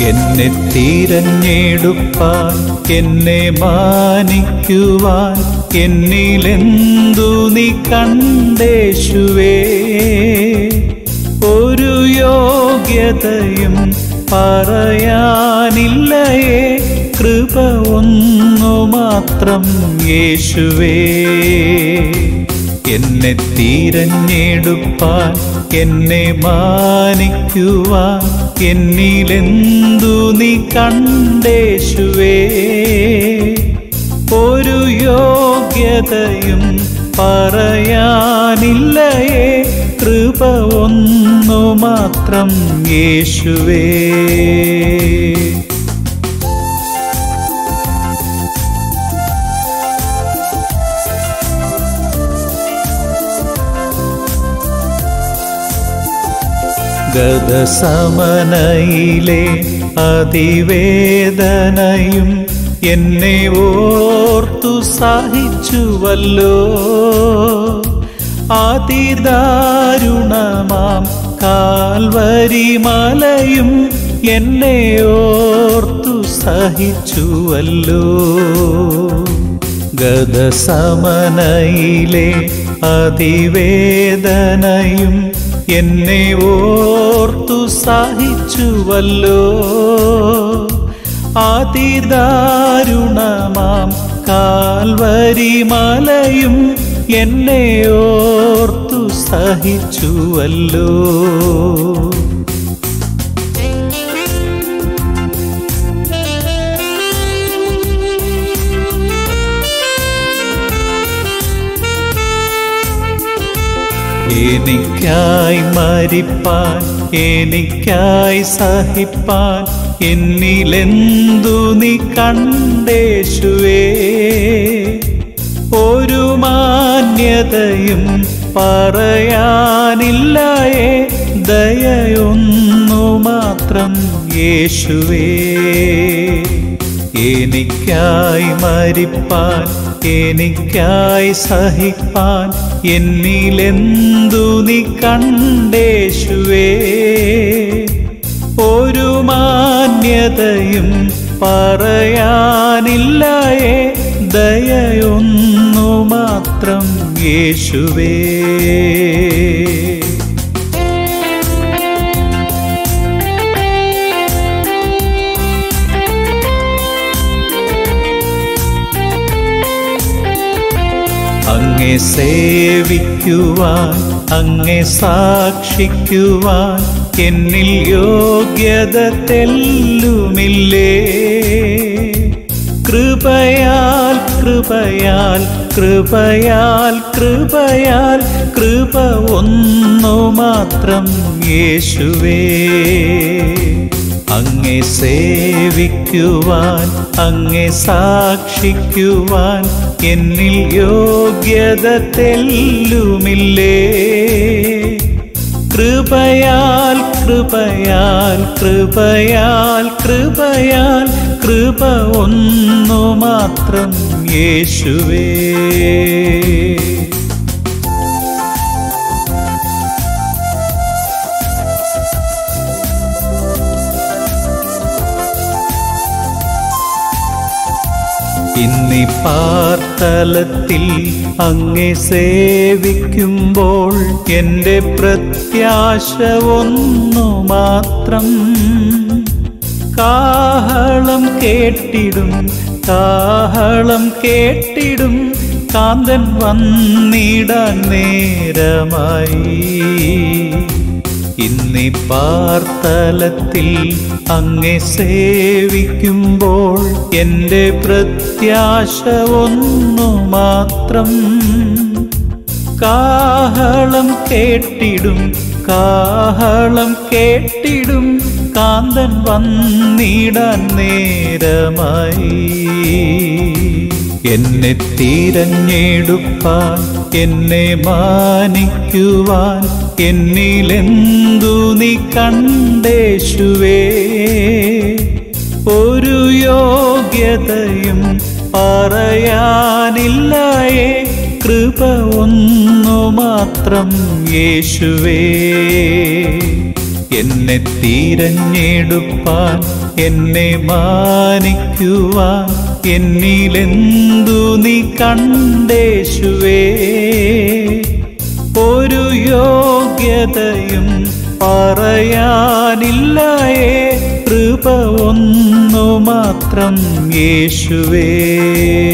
എന്നെ തിരഞ്ഞെടുപ്പാൻ എന്നെ മാനിക്കുവാൻ എന്നിലെന്തു നീ കണ്ടേശുവേ ഒരു യോഗ്യതയും പറയാനില്ലയേ കൃപ ഒന്നു മാത്രം യേശുവേ എന്നെ തിരഞ്ഞെടുപ്പാൻ എന്നെ മാനിക്കുവാൻ എന്നിലെന്തു നീ കണ്ടേശുവേ ഒരു യോഗ്യതയും പറയാനില്ലയേ കൃപ ഒന്നു മാത്രം യേശുവേ ഗതസമനയിലെ അതിവേദനയും എന്നെ ഓർത്തു സഹിച്ചുവല്ലോ അതിദാരുണമാം കാൽവരി മലയും എന്നെ ഓർത്തു സഹിച്ചുവല്ലോ ഗതസമനയിലെ അതിവേദനയും എന്നെ ഓർത്തു സഹിച്ചുവല്ലോ അതിദാരുണമാം കാൽവരി മലയും എന്നെ ഓർത്തു സഹിച്ചുവല്ലോ എനിക്കായി മരിപ്പാൻ എനിക്കായി സഹിപ്പാൻ എന്നിലെന്തു നീ കണ്ടേശുവേ ഒരു മാന്യതയും പറയാനില്ലയേ ദയൊന്നു മാത്രം യേശുവേ എനിക്കായി മരിപ്പാൻ എനിക്കായി സഹിപ്പാൻ എന്നിലെന്തു നീ കണ്ടേശുവേ ഒരു മാന്യതയും പറയാനില്ലയേ ദയൊന്നു മാത്രം യേശുവേ അങ്ങെ സേവിക്കുവാൻ അങ്ങെ സാക്ഷിക്കുവാൻ എന്നിൽ യോഗ്യത തെല്ലുമില്ലേ കൃപയാൽ കൃപയാൽ കൃപയാൽ കൃപയാൽ കൃപ ഒന്നു മാത്രം യേശുവേ അങ്ങെ സേവിക്കുവാൻ അങ്ങെ സാക്ഷിക്കുവാൻ എന്നിൽ യോഗ്യത തെല്ലുമില്ലേ കൃപയാൽ കൃപയാൽ കൃപയാൽ കൃപയാൽ കൃപ ഒന്നു മാത്രം യേശുവേ ഇന്നി പാർത്തലത്തിൽ അങ്ങെ സേവിക്കുമ്പോൾ എൻ്റെ പ്രത്യാശ ഒന്നു മാത്രം കാഹളം കേട്ടിടും കാഹളം കേട്ടിടും കാന്തൻ വന്നിടാൻ നേരമായി ഇന്നി പാർത്തലത്തിൽ അങ്ങെ സേവിക്കുമ്പോൾ എൻ്റെ പ്രത്യാശ ഒന്നു മാത്രം കാഹളം കേട്ടിടും കാഹളം കേട്ടിടും കാന്തൻ വന്നിടാൻ നേരമായി എന്നെ തിരഞ്ഞെടുപ്പാൻ എന്നെ മാനിക്കുവാൻ എന്നിലെന്തു നീ കണ്ടേശുവേ ഒരു യോഗ്യതയും പറയാനില്ലയേ കൃപ ഒന്നു മാത്രം യേശുവേ എന്നെ തിരഞ്ഞെടുപ്പാൻ എന്നെ മാനിക്കുവാൻ എന്നിലെന്തു നീ കണ്ടേശുവേ ഒരു യോഗ്യതയും പറയാനില്ലായേ കൃപ ഒന്നു മാത്രം യേശുവേ